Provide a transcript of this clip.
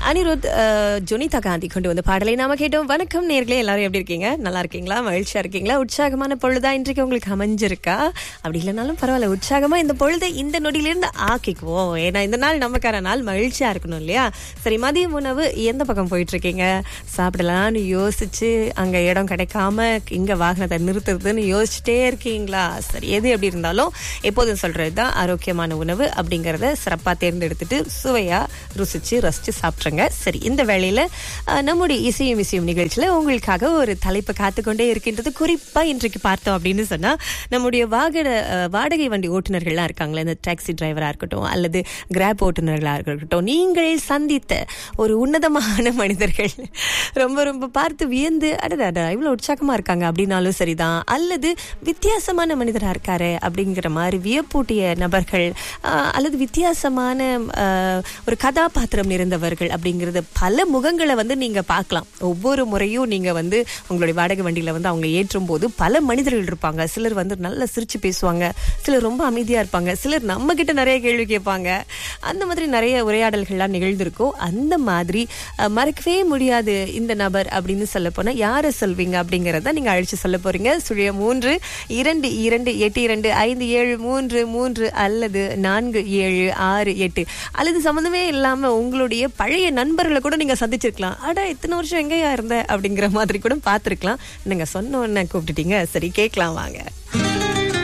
அனிருத் அஹ், ஜொனிதா காந்தி கொண்டு வந்த பாடலை நாம கேட்டோம் வணக்கம் நேர்களே எல்லாரும் எப்படி இருக்கீங்க நல்லா இருக்கீங்களா மகிழ்ச்சியா இருக்கீங்களா உற்சாகமான பொழுதா இன்றைக்கு உங்களுக்கு அமைஞ்சிருக்கா அப்படி இல்லைனாலும் பரவாயில்ல உற்சாகமா இந்த பொழுதை இந்த நொடியிலிருந்து ஆக்கிக்குவோம் ஏன்னா இந்த நாள் நமக்கான நாள் மகிழ்ச்சியா இருக்கணும் இல்லையா சரி மதியம் உணவு எந்த பக்கம் போயிட்டு இருக்கீங்க சாப்பிடலாம்னு யோசிச்சு அங்க இடம் கிடைக்காம இங்க வாகனத்தை நிறுத்துறதுன்னு யோசிச்சுட்டே இருக்கீங்களா சரி எது எப்படி இருந்தாலும் எப்போதும் சொல்றதுதான் ஆரோக்கியமான உணவு அப்படிங்கறத சிறப்பா தேர்ந்தெடுத்துட்டு சுவையா ருசிச்சு ரசிச்சு சாப்பிட்ருங்க சரி இந்த வேளையில அஹ், நம்முடைய இசையும் இசையும் நிகழ்ச்சியில உங்களுக்காக ஒரு தலைப்பு காத்துக்கொண்டே இருக்கின்றது குறிப்பா இன்றைக்கு பார்த்தோம் அப்படின்னு சொன்னா நம்முடைய வாகன அஹ், வாடகை வண்டி ஓட்டுநர்கள்லாம் இருக்காங்களே இந்த டாக்ஸி டிரைவரா இருக்கட்டும் அல்லது கிராப் ஓட்டுநர்களா இருக்கட்டும் நீங்கள் சந்தித்த ஒரு உன்னதமான மனிதர்கள் ரொம்ப ரொம்ப பார்த்து வியந்து அடடா இவ்வளவு உற்சாகமா இருக்காங்க அப்படின்னாலும் சரிதான் அல்லது வித்தியாசமான மனிதரா இருக்காரு அப்படிங்கிற மாதிரி வியப்பூட்டிய நபர்கள் ஆஹ், அல்லது வித்தியாசமான ஆஹ், ஒரு கதாபாத்திரம் நிறைந்தவர்கள் அப்படிங்கறது பல முகங்களை வந்து நீங்க பார்க்கலாம் ஒவ்வொரு முறையும் நீங்க வந்து உங்களுடைய வாடகை வண்டியில வந்து அவங்க ஏற்றும் போது பல மனிதர்கள் இருப்பாங்க சிலர் வந்து நல்லா சிரிச்சு பேசுவாங்க சிலர் ரொம்ப அமைதியா இருப்பாங்க சிலர் நம்ம கிட்ட நிறைய கேள்வி கேட்பாங்க அந்த மாதிரி நிறைய உரையாடல்கள்லாம் நிகழ்ந்திருக்கும் அந்த மாதிரி அஹ், மறக்கவே முடியாது இந்த நபர் அப்படின்னு சொல்ல போனா யாரை சொல்வீங்க அப்படிங்கறத நீங்க அழிச்சு சொல்ல போறீங்க சுழிய மூன்று இரண்டு இரண்டு எட்டு இரண்டு ஐந்து ஏழு மூன்று மூன்று அல்லது நான்கு ஏழு ஆறு எட்டு அல்லது சம்மந்தமே இல்லாம உங்களுடைய பழைய நண்பர்களை கூட நீங்க சந்திச்சிருக்கலாம் அடா இத்தனை வருஷம் எங்கேயா இருந்த அப்படிங்கிற மாதிரி கூட பார்த்திருக்கலாம் நீங்க சொன்ன உடனே கூப்பிட்டுட்டீங்க சரி கேட்கலாம் வாங்க